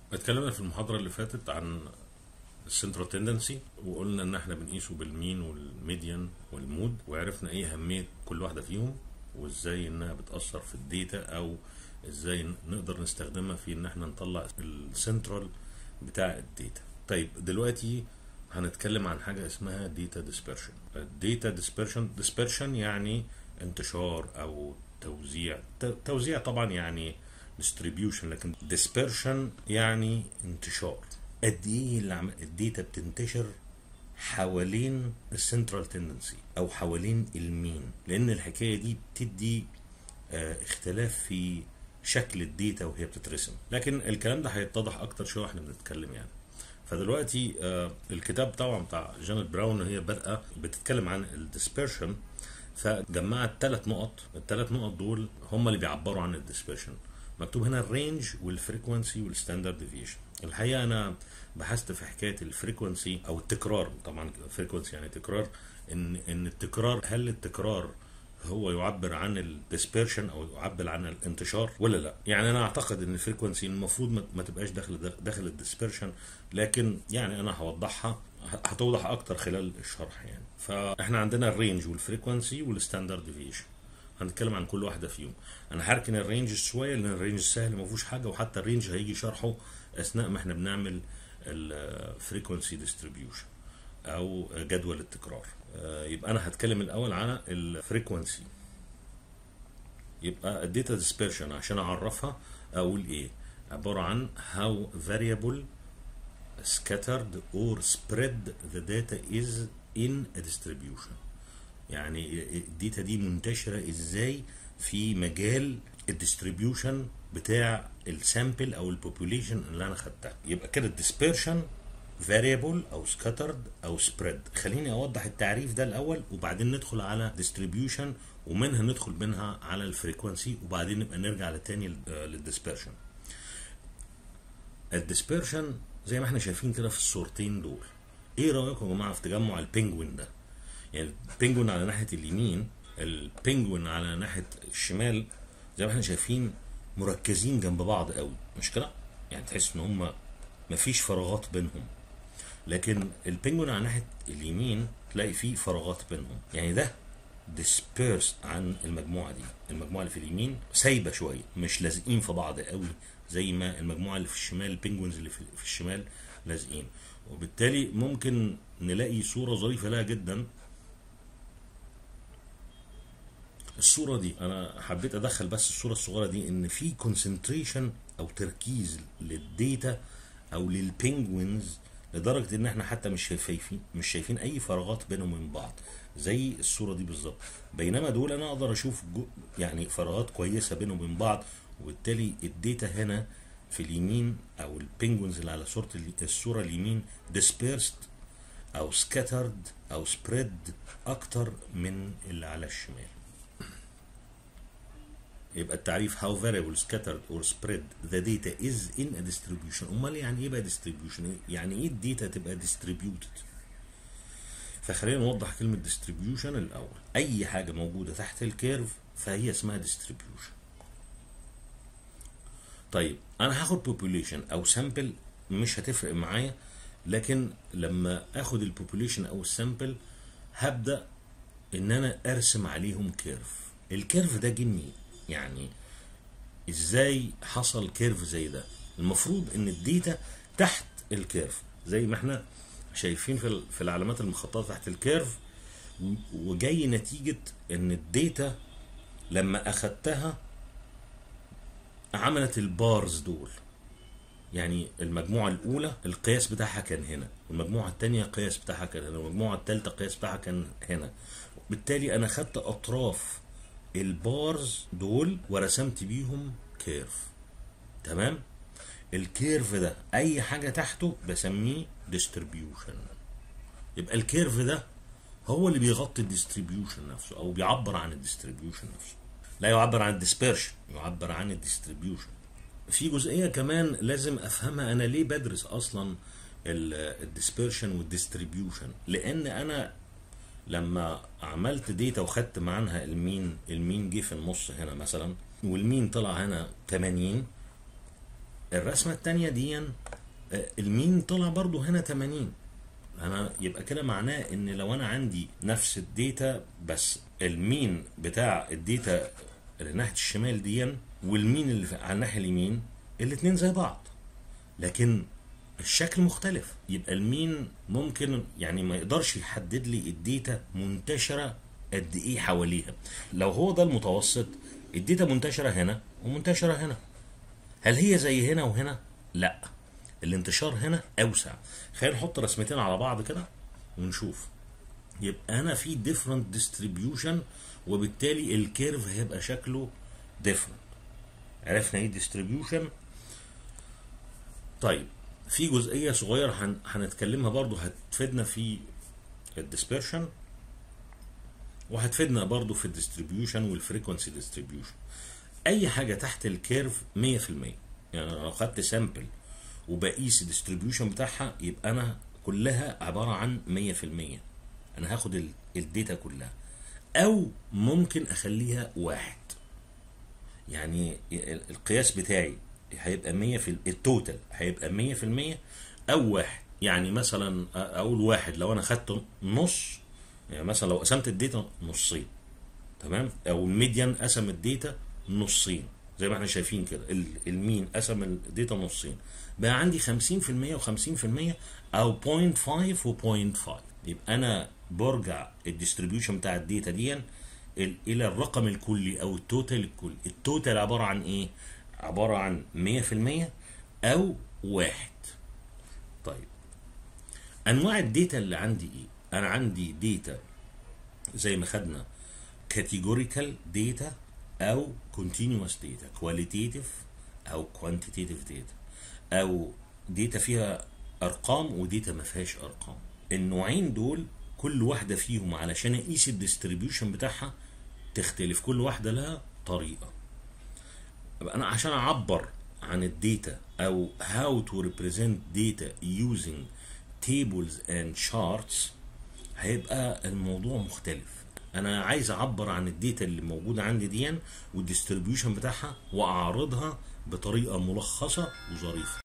اتكلمنا في المحاضرة اللي فاتت عن السنترال تندنسي وقلنا ان احنا بنقيسه بالمين والميديان والمود وعرفنا ايه اهمية كل واحدة فيهم وازاي انها بتأثر في الداتا او ازاي نقدر نستخدمها في ان احنا نطلع السنترال بتاع الداتا طيب دلوقتي هنتكلم عن حاجة اسمها داتا ديسبرشن الداتا ديسبرشن ديسبرشن يعني انتشار او توزيع توزيع طبعا يعني distribution لكن dispersion يعني انتشار قد ايه الداتا بتنتشر حوالين السنترال تندنسي او حوالين المين لان الحكايه دي بتدي اه اختلاف في شكل الداتا وهي بتترسم لكن الكلام ده هيتضح اكتر شويه واحنا بنتكلم يعني فدلوقتي آه الكتاب طبعا بتاع جانيت براون هي بادئه بتتكلم عن الديسبرشن فجمعت ثلاث نقط الثلاث نقط دول هم اللي بيعبروا عن الديسبرشن مكتوب هنا الرينج والفريكونسي والستاندرد ديفيشن الحقيقه انا بحثت في حكايه الفريكونسي او التكرار طبعا فريكونسي يعني تكرار ان ان التكرار هل التكرار هو يعبر عن الديسبرشن او يعبر عن الانتشار ولا لا يعني انا اعتقد ان الفريكونسي المفروض ما تبقاش داخل داخل الديسبرشن لكن يعني انا هوضحها هتوضح اكتر خلال الشرح يعني فاحنا عندنا الرينج والفريكونسي والستاندرد ديفيشن هنتكلم عن كل واحده فيهم انا هركن الرينج شويه لان الرينج سهل ما فيهوش حاجه وحتى الرينج هيجي شرحه اثناء ما احنا بنعمل الفريكونسي ديستريبيوشن او جدول التكرار يبقى انا هتكلم الاول على الفريكونسي يبقى الداتا ديسبرشن عشان اعرفها اقول ايه عباره عن how variable scattered or spread the data is in a distribution يعني الداتا دي منتشرة ازاي في مجال الديستريبيوشن بتاع السامبل او البوبوليشن اللي انا خدتها يبقى كده الديسبرشن variable او scattered او spread خليني اوضح التعريف ده الاول وبعدين ندخل على distribution ومنها ندخل منها على الفريكونسي وبعدين نبقى نرجع لتاني للديسبرشن الديسبرشن زي ما احنا شايفين كده في الصورتين دول ايه رايكم يا جماعه في تجمع البنجوين ده يعني البنجوين على ناحيه اليمين البنجوين على ناحيه الشمال زي ما احنا شايفين مركزين جنب بعض قوي مش كده يعني تحس ان هم مفيش فراغات بينهم لكن البنجوين على ناحيه اليمين تلاقي فيه فراغات بينهم يعني ده dispersed عن المجموعه دي المجموعه اللي في اليمين سايبه شويه مش لازقين في بعض قوي زي ما المجموعه اللي في الشمال البنجوينز اللي في الشمال لازقين وبالتالي ممكن نلاقي صوره ظريفه لها جدا الصوره دي انا حبيت ادخل بس الصوره الصغيره دي ان في كونسنتريشن او تركيز للديتا او للبنجوينز لدرجه ان احنا حتى مش شايفين مش شايفين اي فراغات بينهم وبين بعض زي الصوره دي بالظبط بينما دول انا اقدر اشوف يعني فراغات كويسه بينهم وبين بعض وبالتالي الداتا هنا في اليمين او البنجوينز اللي على صوره الصوره اليمين dispersed او scattered او spread اكتر من اللي على الشمال يبقى التعريف how variable scattered or spread the data is in a distribution امال يعني ايه بقى distribution يعني ايه الداتا تبقى distributed فخلينا نوضح كلمة distribution الأول أي حاجة موجودة تحت الكيرف فهي اسمها distribution طيب أنا هاخد population أو sample مش هتفرق معايا لكن لما اخد البوبوليشن او السامبل هبدا ان انا ارسم عليهم كيرف الكيرف ده جه منين يعني ازاي حصل كيرف زي ده المفروض ان الداتا تحت الكيرف زي ما احنا شايفين في في العلامات المخططه تحت الكيرف وجاي نتيجه ان الداتا لما اخدتها عملت البارز دول يعني المجموعة الأولى القياس بتاعها كان هنا والمجموعة الثانية القياس بتاعها كان هنا والمجموعة الثالثة القياس بتاعها كان هنا بالتالي أنا خدت أطراف البارز دول ورسمت بيهم كيرف تمام الكيرف ده أي حاجة تحته بسميه ديستريبيوشن يبقى الكيرف ده هو اللي بيغطي الديستريبيوشن نفسه أو بيعبر عن الديستريبيوشن نفسه لا يعبر عن الديسبيرشن يعبر عن الديستريبيوشن في جزئيه كمان لازم افهمها انا ليه بدرس اصلا الديسبيرشن والديستريبيوشن لان انا لما عملت ديتا وخدت عنها المين المين جه في النص هنا مثلا والمين طلع هنا 80 الرسمه الثانيه دي آه، المين طلع برضو هنا 80 انا يبقى كده معناه ان لو انا عندي نفس الداتا بس المين بتاع الداتا اللي ناحيه الشمال دي والمين اللي في- على الناحيه اليمين الاتنين زي بعض لكن الشكل مختلف يبقى المين ممكن يعني ما يقدرش يحدد لي الداتا منتشره قد ايه حواليها لو هو ده المتوسط الداتا منتشره هنا ومنتشره هنا هل هي زي هنا وهنا لا الانتشار هنا اوسع خلينا نحط رسمتين على بعض كده ونشوف يبقى انا في different distribution وبالتالي الكيرف هيبقى شكله different عرفنا ايه distribution طيب في جزئيه صغيره هن... هنتكلمها برضو هتفيدنا في الديسبرشن وهتفيدنا برضو في الديستريبيوشن والفريكونسي ديستريبيوشن اي حاجه تحت الكيرف 100% يعني أنا لو خدت سامبل وبقيس الديستريبيوشن بتاعها يبقى انا كلها عباره عن 100% انا هاخد ال- الداتا كلها او ممكن اخليها واحد يعني ال- القياس بتاعي هيبقى 100 في ال- التوتال هيبقى 100% او واحد يعني مثلا أ- اقول واحد لو انا خدت نص يعني مثلا لو قسمت الداتا نصين تمام او الميديان قسم الداتا نصين زي ما احنا شايفين كده ال- المين قسم الداتا نصين بقى عندي 50% و50% او 0.5 و0.5 يبقى انا برجع الديستريبيوشن بتاع الداتا دي ال- الى الرقم الكلي او التوتال الكلي التوتال عباره عن ايه عباره عن 100% او واحد طيب انواع الداتا اللي عندي ايه انا عندي داتا زي ما خدنا categorical data او continuous data qualitative او quantitative data او داتا فيها ارقام وداتا ما فيهاش ارقام النوعين دول كل واحده فيهم علشان اقيس الديستريبيوشن بتاعها تختلف كل واحده لها طريقه يبقى انا عشان اعبر عن الداتا او how to represent data using tables and charts هيبقى الموضوع مختلف انا عايز اعبر عن الداتا اللي موجوده عندي دي والديستريبيوشن بتاعها واعرضها بطريقه ملخصه وظريفه